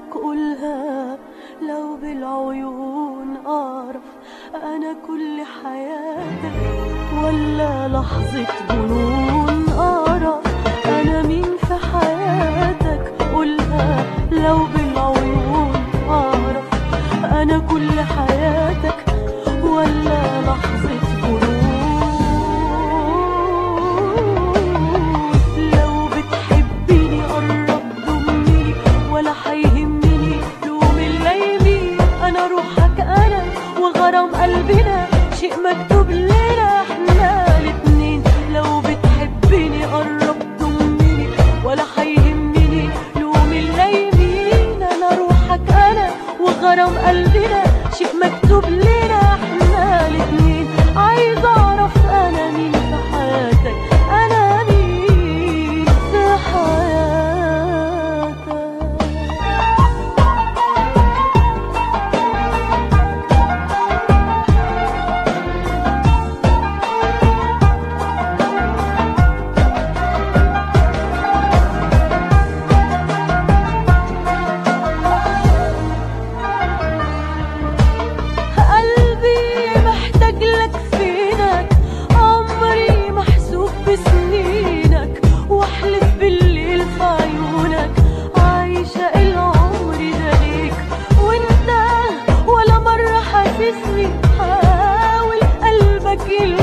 قولها لو بالعيون أعرف أنا كل حياتك ولا لحظة جنون أعرف أنا مين في حياتك قولها لو بالعيون أعرف أنا كل حياتك ولا لحظة جنون لو بتحبيني قرب ضمني ولا هيهمني لوم الليلي أنا روحك أنا وغرام قلبنا شيء مكتوب لنا احنا الاتنين لو بتحبيني قرب ضمني ولا هيهمني لوم الليلين أنا روحك أنا وغرام قلبنا شيء مكتوب لنا احنا الاتنين عايز أعرف أنا مين في حياتك أنا مين في حياتك قلبي محتاج لك فينك عمري محسوب بسنينك واحلف بالليل في عيونك عايشة العمر ده ليك وانت ولا مرة حاسسني حاول قلبك يلومك